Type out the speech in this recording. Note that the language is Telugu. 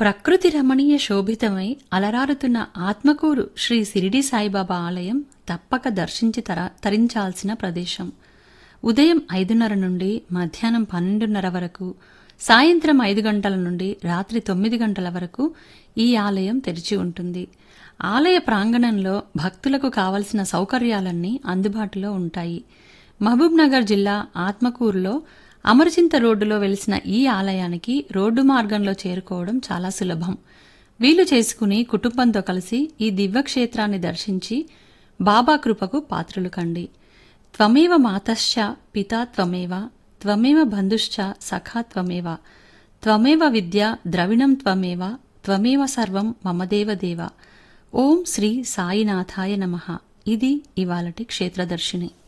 ప్రకృతి రమణీయ శోభితమై అలరారుతున్న ఆత్మకూరు శ్రీ సిరిడి సాయిబాబా ఆలయం తప్పక దర్శించి తర తరించాల్సిన ప్రదేశం ఉదయం ఐదున్నర నుండి మధ్యాహ్నం పన్నెండున్నర వరకు సాయంత్రం ఐదు గంటల నుండి రాత్రి తొమ్మిది గంటల వరకు ఈ ఆలయం తెరిచి ఉంటుంది ఆలయ ప్రాంగణంలో భక్తులకు కావలసిన సౌకర్యాలన్నీ అందుబాటులో ఉంటాయి మహబూబ్ నగర్ జిల్లా ఆత్మకూరులో అమరచింత రోడ్డులో వెలిసిన ఈ ఆలయానికి రోడ్డు మార్గంలో చేరుకోవడం చాలా సులభం వీలు చేసుకుని కుటుంబంతో కలిసి ఈ దివ్యక్షేత్రాన్ని దర్శించి బాబా కృపకు పాత్రులు కండి త్వమేవ మాతశ్చ పితా త్వమేవ త్వమేవ బంధుశ్చ సఖా త్వమేవ త్వమేవ విద్య ద్రవిణం త్వమేవ త్వమేవ సర్వం మమదేవ దేవ ఓం శ్రీ సాయినాథాయ నమః ఇది ఇవాళటి క్షేత్రదర్శిని